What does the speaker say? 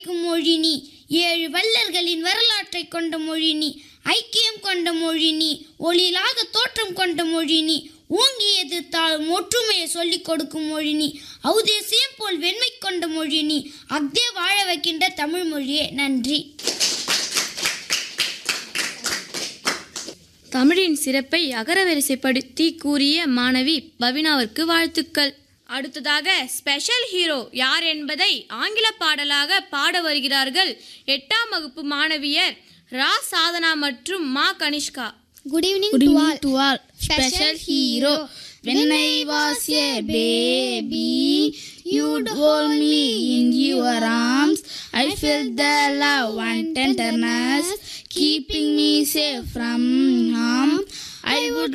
மொழி நீ ஏழு வள்ளல்களின் வரலாற்றை கொண்ட மொழி நீ ஐக்கியம் கொண்ட மொழி நீ ஒளியிலாக தோற்றம் கொண்ட மொழி நீ ஓங்கி எதிர்த்தாலும் ஒற்றுமையை சொல்லிக் கொடுக்கும் மொழி நீ ஔதேசியம் போல் வெண்மை கொண்ட மொழி நீ அக்தே வாழ வைக்கின்ற தமிழ் மொழியே நன்றி தமிழின் சிறப்பை அகரவரிசைப்படுத்தி கூறிய மாணவி பவினாவிற்கு வாழ்த்துக்கள் அடுத்ததாக ஸ்பெஷல் ஹீரோ யார் என்பதை ஆங்கில பாடலாக பாட வருகிறார்கள் எட்டாம் வகுப்பு மாணவியர் ரா சாதனா மற்றும் மா Kanishka good evening Good evening to all. Special hero. When I was a baby, you'd hold me in your arms. I felt the love and tenderness, keeping me safe from harm. I would